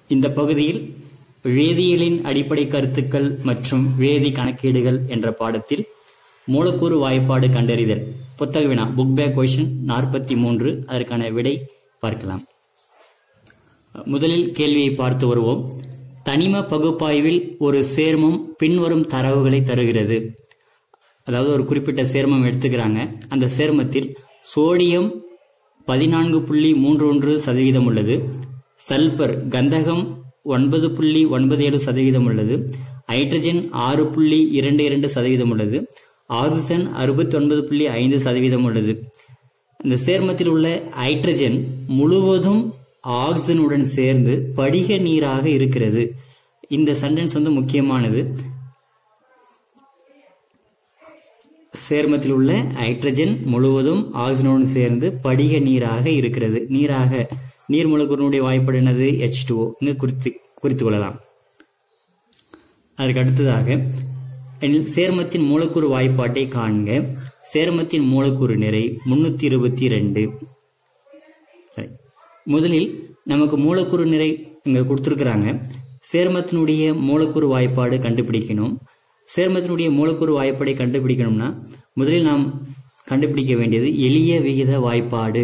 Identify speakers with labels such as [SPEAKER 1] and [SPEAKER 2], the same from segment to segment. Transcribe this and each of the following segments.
[SPEAKER 1] இந்த பகுதியில் வேதியியலின் அடிப்படை கருத்துக்கள் மற்றும் வேதி கணக்கீடுகள் என்ற பாடத்தில் மூலக்கூறு வாய்ப்பாடு கண்டறிதல் புத்தக வினா புக் பேக் கொஷின் நாற்பத்தி மூன்று அதற்கான விடை பார்க்கலாம் முதலில் கேள்வியை பார்த்து வருவோம் தனிம பகுப்பாய்வில் ஒரு சேர்மம் பின்வரும் தரவுகளை தருகிறது அதாவது ஒரு குறிப்பிட்ட சேர்மம் எடுத்துக்கிறாங்க அந்த சேர்மத்தில் சோடியம் பதினான்கு புள்ளி மூன்று ஒன்று சதவீதம் உள்ளது சல்பர் கந்தகம் ஒன்பது புள்ளி ஒன்பது ஏழு சதவீதம் உள்ளது ஹைட்ரஜன் ஆறு புள்ளி இரண்டு இரண்டு சதவீதம் உள்ளது ஆக்சிஜன் அறுபத்தி ஒன்பது புள்ளி ஐந்து சதவீதம் உள்ளது இந்த சேர்மத்தில் உள்ள ஹைட்ரஜன் முழுவதும் ஆக்சிஜனுடன் சேர்ந்து படிக நீராக இருக்கிறது இந்த சென்டென்ஸ் வந்து முக்கியமானது சேர்மத்தில் உள்ள ஹைட்ரஜன் முழுவதும் ஆக்சிஜனுடன் சேர்ந்து படிக நீராக இருக்கிறது நீராக நீர் மூலக்கூறினுடைய வாய்ப்பாடு என்னது எச் டூ இங்கு குறித்து குறித்து கொள்ளலாம் அதற்கு அடுத்ததாக எனில் சேர்மத்தின் மூலக்கூறு வாய்ப்பாட்டை காண்க சேர்மத்தின் மூலக்கூறு நிறை முன்னூத்தி இருபத்தி ரெண்டு சரி முதலில் நமக்கு மூலக்கூறு நிறை இங்க கொடுத்துருக்குறாங்க சேர்மத்தினுடைய மூலக்கூறு வாய்ப்பாடு கண்டுபிடிக்கணும் சேர்மத்தினுடைய மூலக்கூறு வாய்ப்பாடை கண்டுபிடிக்கணும்னா முதலில் நாம் கண்டுபிடிக்க வேண்டியது எளிய விகித வாய்ப்பாடு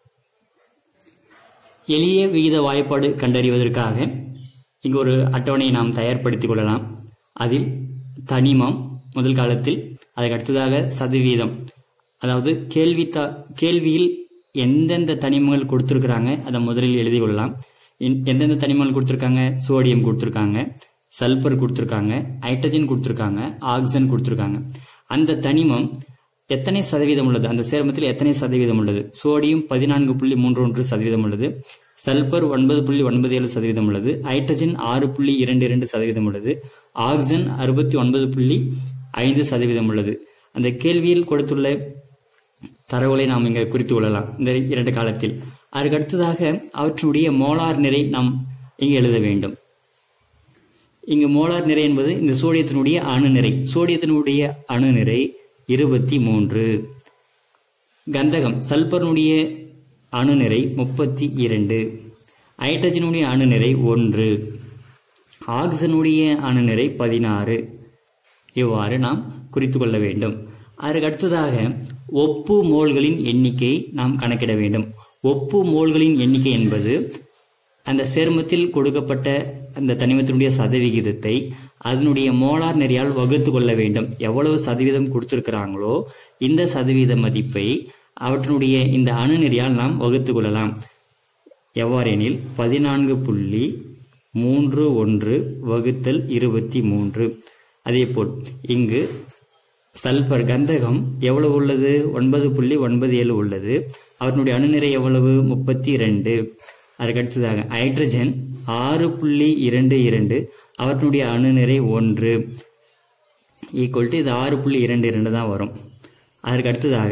[SPEAKER 1] எளிய விகித வாய்ப்பாடு கண்டறிவதற்காக இங்கு ஒரு அட்டவணையை நாம் தயார்படுத்திக் கொள்ளலாம் அதில் தனிமம் முதல் காலத்தில் அதற்கு அடுத்ததாக சதவீதம் அதாவது கேள்வி கேள்வியில் எந்தெந்த தனிமங்கள் கொடுத்துருக்குறாங்க அதை முதலில் எழுதி கொள்ளலாம் எந்தெந்த தனிமங்கள் கொடுத்துருக்காங்க சோடியம் கொடுத்துருக்காங்க சல்பர் கொடுத்துருக்காங்க ஹைட்ரஜன் கொடுத்துருக்காங்க ஆக்சிஜன் கொடுத்துருக்காங்க அந்த தனிமம் எத்தனை சதவீதம் உள்ளது அந்த சேர்மத்தில் எத்தனை சதவீதம் உள்ளது சோடியம் பதினான்கு புள்ளி மூன்று ஒன்று சதவீதம் உள்ளது சல்பர் ஒன்பது புள்ளி ஒன்பது ஏழு சதவீதம் உள்ளது ஹைட்ரஜன் ஆறு புள்ளி இரண்டு இரண்டு சதவீதம் உள்ளது ஆக்சிஜன் அறுபத்தி ஒன்பது புள்ளி ஐந்து சதவீதம் உள்ளது அந்த கேள்வியில் கொடுத்துள்ள தரவுகளை நாம் இங்க குறித்து கொள்ளலாம் இந்த இரண்டு காலத்தில் அதற்கு அடுத்ததாக அவற்றுடைய மோலார் நிறை நாம் இங்கு எழுத வேண்டும் இங்கு மோலார் நிறை என்பது இந்த சோடியத்தினுடைய அணு நிறை சோடியத்தினுடைய அணு நிறை இருபத்தி மூன்று கந்தகம் சல்பர்னுடைய அணுநிறை முப்பத்தி இரண்டு ஹைட்ரஜனுடைய அணுநிறை ஒன்று ஆக்சிஜனுடைய அணுநிறை பதினாறு இவ்வாறு நாம் குறித்து கொள்ள வேண்டும் அதற்கு அடுத்ததாக ஒப்பு மோல்களின் எண்ணிக்கை நாம் கணக்கிட வேண்டும் ஒப்பு மோல்களின் எண்ணிக்கை என்பது அந்த சேர்மத்தில் கொடுக்கப்பட்ட அந்த தனிமத்தினுடைய சதவிகிதத்தை அதனுடைய மோலார் நெறியால் வகுத்து கொள்ள வேண்டும் எவ்வளவு சதவீதம் கொடுத்திருக்கிறாங்களோ இந்த சதவீத மதிப்பை அவற்றினுடைய இந்த அணு நெறியால் நாம் வகுத்து கொள்ளலாம் எவ்வாறெனில் பதினான்கு புள்ளி மூன்று ஒன்று வகுத்தல் இருபத்தி மூன்று அதேபோல் இங்கு சல்பர் கந்தகம் எவ்வளவு உள்ளது ஒன்பது புள்ளி ஒன்பது ஏழு உள்ளது அவற்றினுடைய அணுநிறை எவ்வளவு முப்பத்தி ரெண்டு அதற்கு அடுத்ததாக ஹைட்ரஜன் ஆறு புள்ளி இரண்டு இரண்டு அவற்றினுடைய அணுநிறை ஒன்று ஈக்குவல் டு இது ஆறு புள்ளி இரண்டு இரண்டு தான் வரும் அதற்கு அடுத்ததாக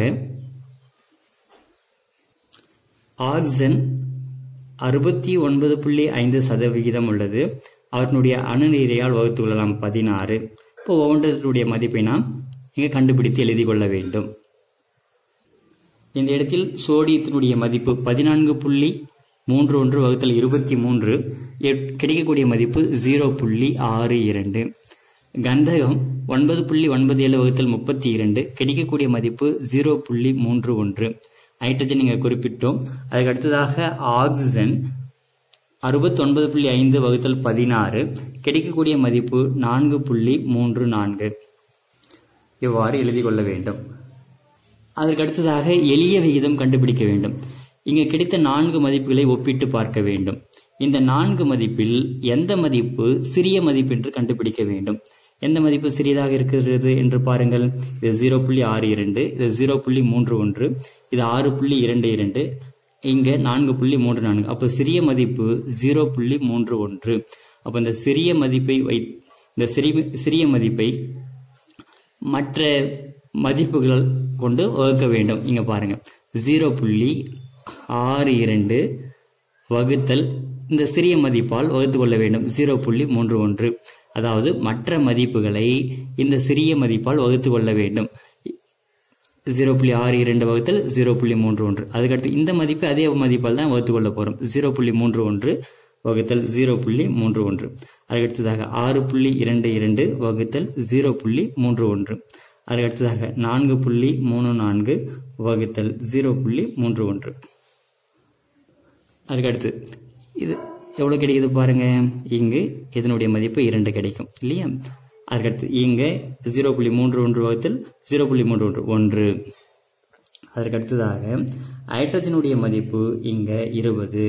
[SPEAKER 1] ஆக்சிஜன் அறுபத்தி ஒன்பது புள்ளி ஐந்து சதவிகிதம் உள்ளது அவற்றினுடைய அணுநீரையால் வகுத்து கொள்ளலாம் பதினாறு இப்போ ஒவ்வொன்றத்தினுடைய மதிப்பை நாம் இங்கே கண்டுபிடித்து எழுதி கொள்ள வேண்டும் இந்த இடத்தில் சோடியத்தினுடைய மதிப்பு பதினான்கு புள்ளி மூன்று ஒன்று வகுத்தல் இருபத்தி மூன்று கிடைக்கக்கூடிய மதிப்பு ஜீரோ புள்ளி ஆறு இரண்டு கந்தகம் ஒன்பது புள்ளி ஒன்பது ஏழு வகுத்தல் முப்பத்தி இரண்டு கிடைக்கக்கூடிய மதிப்பு ஜீரோ புள்ளி மூன்று ஒன்று ஹைட்ரஜன் இங்கே குறிப்பிட்டோம் அதுக்கு அடுத்ததாக ஆக்சிஜன் அறுபத்தி ஒன்பது புள்ளி ஐந்து வகுத்தல் பதினாறு கிடைக்கக்கூடிய மதிப்பு நான்கு புள்ளி மூன்று நான்கு இவ்வாறு எழுதி கொள்ள வேண்டும் அதற்கு அடுத்ததாக எளிய விகிதம் கண்டுபிடிக்க வேண்டும் இங்கு கிடைத்த நான்கு மதிப்புகளை ஒப்பிட்டு பார்க்க வேண்டும் இந்த நான்கு மதிப்பில் எந்த மதிப்பு சிறிய மதிப்பு என்று கண்டுபிடிக்க வேண்டும் எந்த மதிப்பு சிறியதாக இருக்கிறது என்று பாருங்கள் இது ஜீரோ புள்ளி ஆறு இரண்டு இது ஜீரோ புள்ளி மூன்று ஒன்று இது ஆறு புள்ளி இரண்டு இரண்டு இங்க நான்கு புள்ளி மூன்று நான்கு அப்போ சிறிய மதிப்பு ஜீரோ புள்ளி மூன்று ஒன்று அப்போ இந்த சிறிய மதிப்பை வை இந்த சிறிய சிறிய மதிப்பை மற்ற மதிப்புகள் கொண்டு வகுக்க வேண்டும் இங்க பாருங்க ஜீரோ புள்ளி ஆறு இரண்டு வகுத்தல் இந்த சிறிய மதிப்பால் வகுத்து கொள்ள வேண்டும் ஜீரோ புள்ளி மூன்று ஒன்று அதாவது மற்ற மதிப்புகளை இந்த சிறிய மதிப்பால் வகுத்து கொள்ள வேண்டும் ஜீரோ புள்ளி ஆறு இரண்டு வகுத்தல் ஜீரோ புள்ளி மூன்று ஒன்று அதுக்கடுத்து இந்த மதிப்பு அதே மதிப்பால் தான் வகுத்து கொள்ள போகிறோம் ஜீரோ புள்ளி மூன்று ஒன்று வகுத்தல் ஜீரோ புள்ளி மூன்று ஒன்று அதுக்கடுத்ததாக ஆறு புள்ளி இரண்டு இரண்டு வகுத்தல் ஜீரோ புள்ளி மூன்று ஒன்று அதுக்கடுத்ததாக நான்கு புள்ளி மூணு நான்கு வகுத்தல் ஜீரோ புள்ளி மூன்று ஒன்று அதுக்கடுத்து இது எவ்வளோ கிடைக்குது பாருங்க இங்கு இதனுடைய மதிப்பு இரண்டு கிடைக்கும் இல்லையா அதுக்கடுத்து இங்கே ஜீரோ புள்ளி மூன்று ஒன்று வகுத்தல் ஜீரோ புள்ளி மூன்று ஒன்று ஒன்று அதற்கு அடுத்ததாக ஹைட்ரஜனுடைய மதிப்பு இங்க இருபது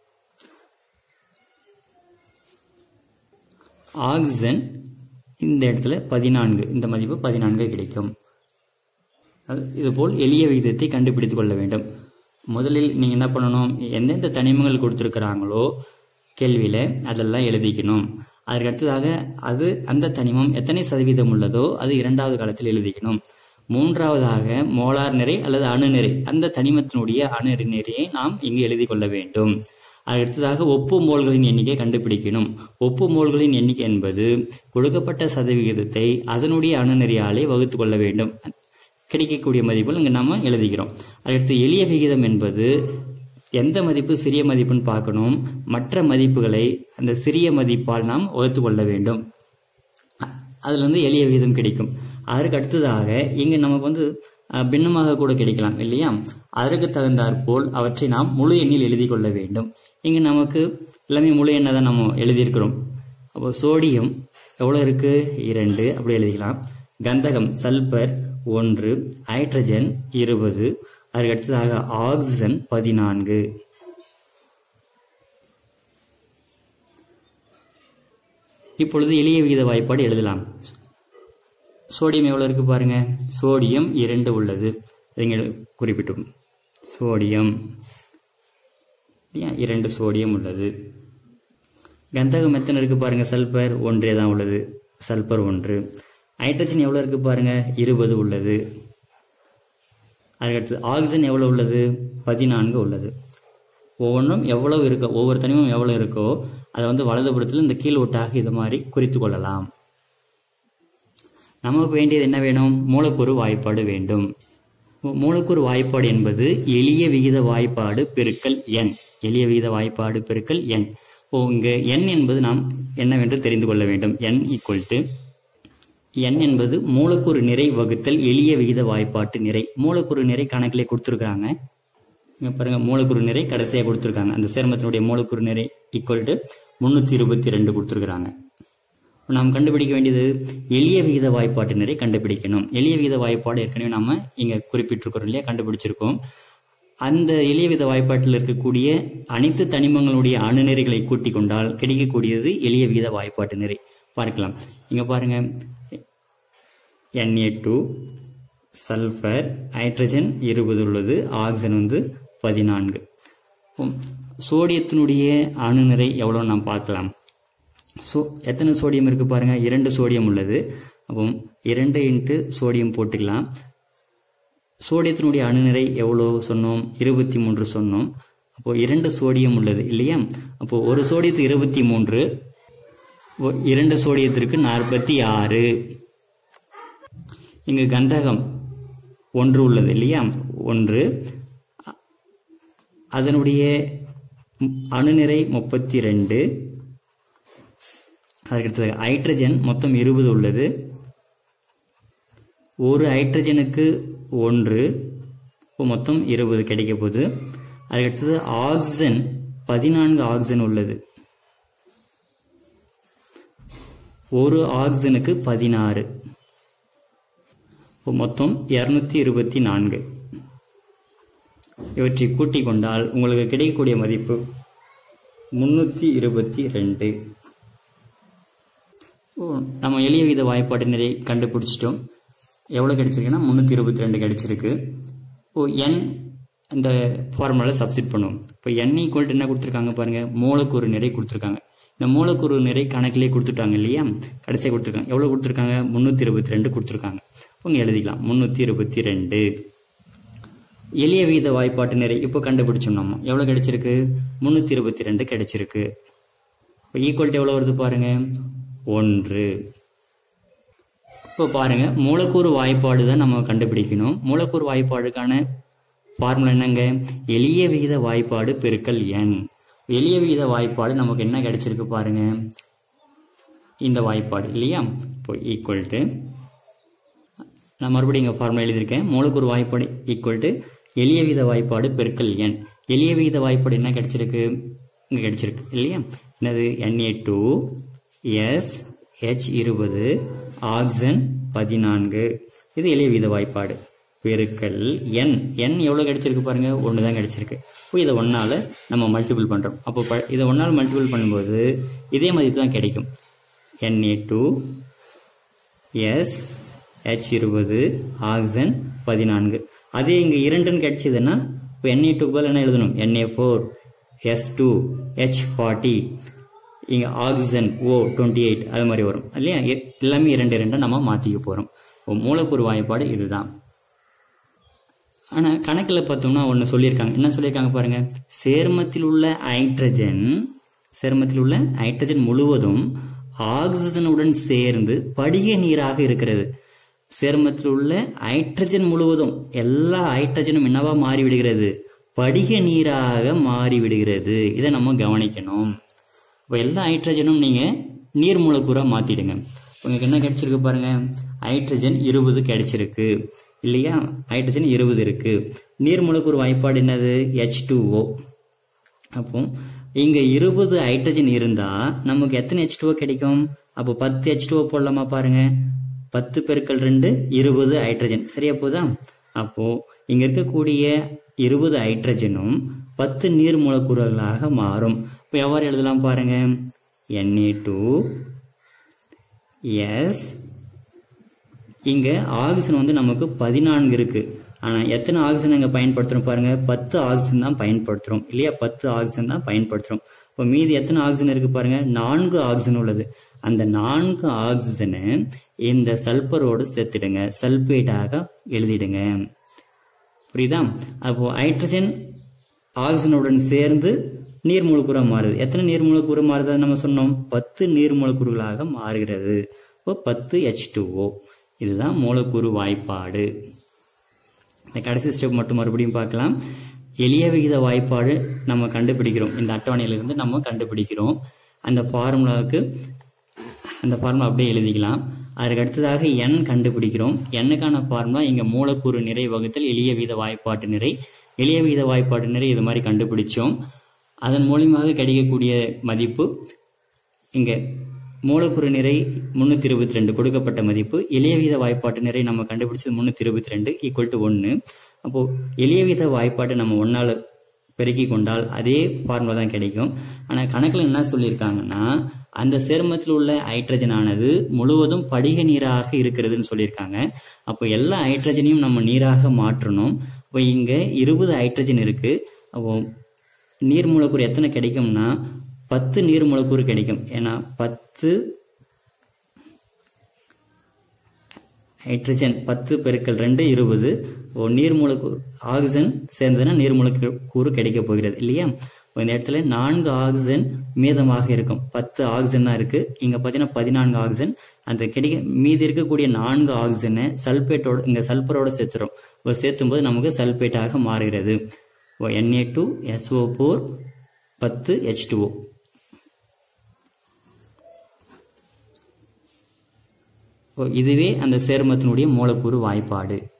[SPEAKER 1] ஆக்சிஜன் இந்த இடத்துல பதினான்கு இந்த மதிப்பு பதினான்கு கிடைக்கும் அது- இதுபோல் எளிய விகிதத்தை கண்டுபிடித்துக் கொள்ள வேண்டும் முதலில் நீங்க என்ன பண்ணணும் எந்தெந்த தனிமங்கள் கொடுத்துருக்கிறாங்களோ கேள்வியில அதெல்லாம் எழுதிக்கணும் அதற்கு அடுத்ததாக அது அந்த தனிமம் எத்தனை சதவீதம் உள்ளதோ அது இரண்டாவது காலத்தில் எழுதிக்கணும் மூன்றாவதாக மோலார் நிறை அல்லது அணு நிறை அந்த தனிமத்தினுடைய அணு நிறையை நாம் இங்கு எழுதி கொள்ள வேண்டும் அதற்கு அடுத்ததாக ஒப்பு மோல்களின் எண்ணிக்கை கண்டுபிடிக்கணும் ஒப்பு மோல்களின் எண்ணிக்கை என்பது கொடுக்கப்பட்ட சதவிகிதத்தை அதனுடைய அணுநெறியாலே வகுத்து கொள்ள வேண்டும் கிடைக்கக்கூடிய மதிப்புகள் இங்கே நாம எழுதிக்கிறோம் அடுத்து எளிய விகிதம் என்பது எந்த மதிப்பு சிறிய மதிப்புன்னு பார்க்கணும் மற்ற மதிப்புகளை அந்த சிறிய மதிப்பால் நாம் வகுத்து கொள்ள வேண்டும் அ- அதுல இருந்து எளிய விகிதம் கிடைக்கும் அதற்கு அடுத்ததாக இங்க நமக்கு வந்து அஹ், பின்னமாக கூட கிடைக்கலாம் இல்லையா அதற்கு தகுந்தாற்போல் அவற்றை நாம் முழு எண்ணில் எழுதி கொள்ள வேண்டும் இங்க நமக்கு எல்லாமே முழு எண்ணை தான் நம்ம எழுதியிருக்கிறோம் அப்போ சோடியம் எவ்வளோ இருக்கு இரண்டு அப்படி எழுதிக்கலாம் கந்தகம் சல்பர் ஒன்று ஹைட்ரஜன் இருபது அதற்கு அடுத்ததாக ஆக்சிஜன் பதினான்கு இப்பொழுது எளிய விகித வாய்ப்பாடு எழுதலாம் சோடியம் எவ்வளோ இருக்கு பாருங்க சோடியம் இரண்டு உள்ளது நீங்கள் குறிப்பிட்டோம் சோடியம் இல்லையா இரண்டு சோடியம் உள்ளது கந்தகம் எத்தனை இருக்கு பாருங்க சல்பர் ஒன்றே தான் உள்ளது சல்பர் ஒன்று ஹைட்ரஜன் எவ்வளோ இருக்கு பாருங்க இருபது உள்ளது அதுக்கடுத்து ஆக்சிஜன் எவ்வளோ உள்ளது பதினான்கு உள்ளது ஒவ்வொன்றும் எவ்வளவு இருக்கோ ஒவ்வொரு தனிமும் எவ்வளோ இருக்கோ அதை வந்து வலதுபுறத்தில் இந்த கீழ் ஒட்டாக இது மாதிரி குறித்து கொள்ளலாம் நமக்கு வேண்டியது என்ன வேணும் மூலக்கூறு வாய்ப்பாடு வேண்டும் மூலக்கூறு வாய்ப்பாடு என்பது எளிய விகித வாய்ப்பாடு பெருக்கல் எண் எளிய விகித வாய்ப்பாடு பெருக்கல் எண் ஓ இங்க எண் என்பது நாம் என்னவென்று தெரிந்து கொள்ள வேண்டும் எண் ஈக்குவல் டு எண் என்பது மூலக்கூறு நிறை வகுத்தல் எளிய விகித வாய்ப்பாட்டு நிறை மூலக்கூறு நிறை கணக்கிலே கொடுத்துருக்காங்க இங்க பாருங்க மூலக்கூறு நிறை கடைசியாக கொடுத்துருக்காங்க அந்த சேர்மத்தினுடைய மூலக்கூறு நிறை ஈக்குவல் டு முன்னூத்தி இருபத்தி ரெண்டு கொடுத்துருக்காங்க நாம் கண்டுபிடிக்க வேண்டியது எளிய விகித வாய்ப்பாட்டு நிறை கண்டுபிடிக்கணும் எளிய விகித வாய்ப்பாடு ஏற்கனவே நாம இங்க குறிப்பிட்டிருக்கிறோம் இல்லையா கண்டுபிடிச்சிருக்கோம் அந்த எளிய விகித வாய்ப்பாட்டில் இருக்கக்கூடிய அனைத்து தனிமங்களுடைய அணுநெறிகளை கூட்டிக் கொண்டால் கிடைக்கக்கூடியது எளிய விகித வாய்ப்பாட்டு நிறை பார்க்கலாம் இங்க பாருங்க Na2 டூ சல்ஃபர் ஹைட்ரஜன் இருபது உள்ளது ஆக்சிஜன் வந்து பதினான்கு சோடியத்தினுடைய அணுநிறை எவ்வளோ நாம் பார்க்கலாம் சோ எத்தனை சோடியம் இருக்கு பாருங்க இரண்டு சோடியம் உள்ளது அப்போ இரண்டு இன்ட்டு சோடியம் போட்டுக்கலாம் சோடியத்தினுடைய அணுநிறை எவ்வளோ சொன்னோம் இருபத்தி மூன்று சொன்னோம் அப்போ இரண்டு சோடியம் உள்ளது இல்லையா அப்போ ஒரு சோடியத்துக்கு இருபத்தி மூன்று அப்போ இரண்டு சோடியத்திற்கு நாற்பத்தி ஆறு இங்கு கந்தகம் ஒன்று உள்ளது இல்லையா ஒன்று அ- அதனுடைய ம், அணுநிறை முப்பத்தி ரெண்டு அதுக்கடுத்தது ஹைட்ரஜன் மொத்தம் இருபது உள்ளது ஒரு ஹைட்ரஜனுக்கு ஒன்று இப்போ மொத்தம் இருபது கிடைக்க போகுது அதுக்கடுத்தது ஆக்சிஜன் பதினான்கு ஆக்சிஜன் உள்ளது ஒரு ஆக்சிஜனுக்கு பதினாறு இப்போ மொத்தம் இருநூத்தி இருபத்தி நான்கு இவற்றை கூட்டிக் கொண்டால் உங்களுக்கு கிடைக்கக்கூடிய மதிப்பு முன்னூத்தி இருபத்தி ரெண்டு ஓ, நம்ம எளிய வித வாய்ப்பாடு நிறை கண்டுபிடிச்சிட்டோம் எவ்வளோ கிடைச்சிருக்குன்னா முந்நூற்றி இருபத்தி ரெண்டு கிடைச்சிருக்கு ஓ என் இந்த ஃபார்முலாவில் சப்ஸ்டிட் பண்ணுவோம் இப்போ என் ஈக்குவல் என்ன கொடுத்துருக்காங்க பாருங்க மூலக்கூறு நிறை கொடுத்துருக்காங்க இந்த மூலக்கூறு நிறை கணக்கிலே கொடுத்துட்டாங்க இல்லையா கடைசியாக கொடுத்துருக்காங்க எவ்வளோ கொடுத்துருக்காங்க முந்நூற்றி இருபத்தி ரெண்டு கொடுத்துருக்காங்க உங்க எழுதிக்கலாம் முந்நூற்றி இருபத்தி ரெண்டு எளிய விகித வாய்ப்பாட்டு நிறை இப்போ கண்டுபிடிச்சோம் நம்ம எவ்வளோ கிடைச்சிருக்கு முந்நூற்றி இருபத்தி ரெண்டு கிடைச்சிருக்கு இப்போ ஈக்குவல்ட்டி எவ்வளோ வருது பாருங்க ஒன்று இப்போ பாருங்க மூலக்கூறு வாய்ப்பாடு தான் நம்ம கண்டுபிடிக்கணும் மூலக்கூறு வாய்ப்பாடுக்கான ஃபார்முலா என்னங்க எளிய விகித வாய்ப்பாடு பெருக்கல் எண் எளிய விகித வாய்ப்பாடு நமக்கு என்ன கிடைச்சிருக்கு பாருங்க இந்த வாய்ப்பாடு இல்லையா இப்போ ஈக்குவல் டு நான் மறுபடியும் இங்கே ஃபார்முலா எழுதியிருக்கேன் மூலக்கூறு வாய்ப்பாடு ஈக்குவல் டு எளிய விகித வாய்ப்பாடு பெருக்கல் எண் எளிய விகித வாய்ப்பாடு என்ன கிடைச்சிருக்கு இங்கே கிடைச்சிருக்கு இல்லையா என்னது என்ஏ டூ எஸ் ஹெச் இருபது ஆக்சன் பதினான்கு இது எளிய விகித வாய்ப்பாடு பெருக்கல் என் என் எவ்வளோ கிடைச்சிருக்கு பாருங்க ஒன்று தான் கிடைச்சிருக்கு இப்போ இதை ஒன்றால் நம்ம மல்டிபிள் பண்ணுறோம் அப்போ ப இதை ஒன்றால் மல்டிபிள் பண்ணும்போது இதே மதிப்பு தான் கிடைக்கும் என்ஏ டூ எஸ் ஹெச் இருபது ஆக்சன் பதினான்கு அதே இங்கே இரண்டுன்னு கிடைச்சதுன்னா இப்போ என்ஏ டூ பதில் என்ன எழுதணும் N A four S two H forty இங்கே ஆக்சிஜன் ஓ டுவெண்ட்டி எயிட் அது மாதிரி வரும் இல்லையா எ- எல்லாமே இரண்டு இரண்டை நம்ம மாற்றிக்க போகிறோம் மூலக்கூறு வாய்ப்பாடு இதுதான் ஆனால் கணக்கில் பார்த்தோம்னா ஒன்று சொல்லியிருக்காங்க என்ன சொல்லியிருக்காங்க பாருங்க சேர்மத்தில் உள்ள ஹைட்ரஜன் சேர்மத்தில் உள்ள ஹைட்ரஜன் முழுவதும் ஆக்சிஜனுடன் சேர்ந்து படிக நீராக இருக்கிறது சேர்மத்தில் உள்ள ஹைட்ரஜன் முழுவதும் எல்லா ஹைட்ரஜனும் என்னவா மாறிவிடுகிறது படிக நீராக மாறிவிடுகிறது இதை நம்ம கவனிக்கணும் இப்போ எல்லா ஹைட்ரஜனும் நீங்கள் நீர் மூலக்கூறாக மாற்றிடுங்க உங்களுக்கு என்ன கிடைச்சிருக்கு பாருங்க ஹைட்ரஜன் இருபது கிடைச்சிருக்கு இல்லையா ஹைட்ரஜன் இருபது இருக்கு நீர் மூலக்கூறு வாய்ப்பாடு என்னது ஹெச் டூ ஓ அப்போ இங்க இருபது ஹைட்ரஜன் இருந்தா நமக்கு எத்தனை ஹெச் டூ கிடைக்கும் அப்போ பத்து ஹெச் டூ போடலாமா பாருங்க பத்து பெருக்கல் ரெண்டு இருபது ஹைட்ரஜன் சரியா போதா அப்போ இங்க இருக்கக்கூடிய இருபது ஹைட்ரஜனும் பத்து நீர் மூலக்கூறுகளாக மாறும் இப்போ எவ்வாறு எழுதலாம் பாருங்க என்ஏ டூ எஸ் இங்க ஆக்சிஜன் வந்து நமக்கு பதினான்கு இருக்கு ஆனா எத்தனை ஆக்சிஜன் அங்க பயன்படுத்துறோம் பாருங்க பத்து ஆக்சிஜன் தான் பயன்படுத்துறோம் இல்லையா பத்து ஆக்சிஜன் தான் பயன்படுத்துறோம் இப்போ மீதி எத்தனை ஆக்சிஜன் இருக்கு பாருங்க நான்கு ஆக்சிஜன் உள்ளது அந்த நான்கு ஆக்சிஜனை இந்த சல்பரோடு சேர்த்துடுங்க சல்பேட்டாக எழுதிடுங்க புரியுதா அப்போ ஹைட்ரஜன் ஆக்சிஜனுடன் சேர்ந்து நீர் மூலக்கூறா மாறுது எத்தனை நீர் மூலக்கூறு மாறுது நம்ம சொன்னோம் பத்து நீர் மூலக்கூறுகளாக மாறுகிறது இப்போ பத்து ஹெச் இதுதான் மூலக்கூறு வாய்ப்பாடு இந்த கடைசி ஸ்டெப் மட்டும் மறுபடியும் பார்க்கலாம் எளிய விகித வாய்ப்பாடு நம்ம கண்டுபிடிக்கிறோம் இந்த அட்டவணையிலிருந்து நம்ம கண்டுபிடிக்கிறோம் அந்த ஃபார்முலாவுக்கு அந்த ஃபார்முலா அப்படியே எழுதிக்கலாம் அதற்கு அடுத்ததாக எண் கண்டுபிடிக்கிறோம் எண்ணுக்கான ஃபார்முலா இங்க மூலக்கூறு நிறை வகுத்தல் எளிய வீத வாய்ப்பாட்டு நிறை எளிய வீத வாய்ப்பாட்டு நிறை இது மாதிரி கண்டுபிடிச்சோம் அதன் மூலியமாக கிடைக்கக்கூடிய மதிப்பு இங்க மூலக்கூறு நிறை முன்னூத்தி இருபத்தி ரெண்டு கொடுக்கப்பட்ட மதிப்பு எளிய வீத வாய்ப்பாட்டு நிறை நம்ம கண்டுபிடிச்சது முன்னூத்தி இருபத்தி ரெண்டு ஈக்குவல் டு ஒன்னு அப்போ எளிய வீத வாய்ப்பாட்டை நம்ம ஒன்னால பெருக்கி கொண்டால் அதே ஃபார்முலா தான் கிடைக்கும் ஆனா கணக்குல என்ன சொல்லியிருக்காங்கன்னா அந்த சேர்மத்தில் உள்ள ஹைட்ரஜன் ஆனது முழுவதும் படிக நீராக இருக்கிறதுன்னு சொல்லியிருக்காங்க அப்போ எல்லா ஹைட்ரஜனையும் நம்ம நீராக மாற்றணும் இப்போ இங்க இருபது ஹைட்ரஜன் இருக்கு அப்போ நீர் மூலக்கூறு எத்தனை கிடைக்கும்னா பத்து நீர் மூலக்கூறு கிடைக்கும் ஏன்னா பத்து ஹைட்ரஜன் பத்து பெருக்கல் ரெண்டு இருபது ஓ நீர் மூலக்கூறு ஆக்சிஜன் சேர்ந்ததுன்னா நீர் மூலக்கூறு கிடைக்க போகிறது இல்லையா இப்போ இந்த இடத்துல நான்கு ஆக்சிஜன் மீதமாக இருக்கும் பத்து ஆக்சிஜன் தான் இருக்கு இங்க பார்த்தீங்கன்னா பதினான்கு ஆக்சிஜன் அந்த கிடைக்க மீதி இருக்கக்கூடிய நான்கு ஆக்சிஜனை சல்பேட்டோட இங்க சல்பரோட சேர்த்துறோம் இப்போ சேர்த்தும் போது நமக்கு சல்பேட்டாக மாறுகிறது என்ஏ டூ எஸ்ஓ ஃபோர் பத்து ஹெச் டூஓ இதுவே அந்த சேர்மத்தினுடைய மூலக்கூறு வாய்ப்பாடு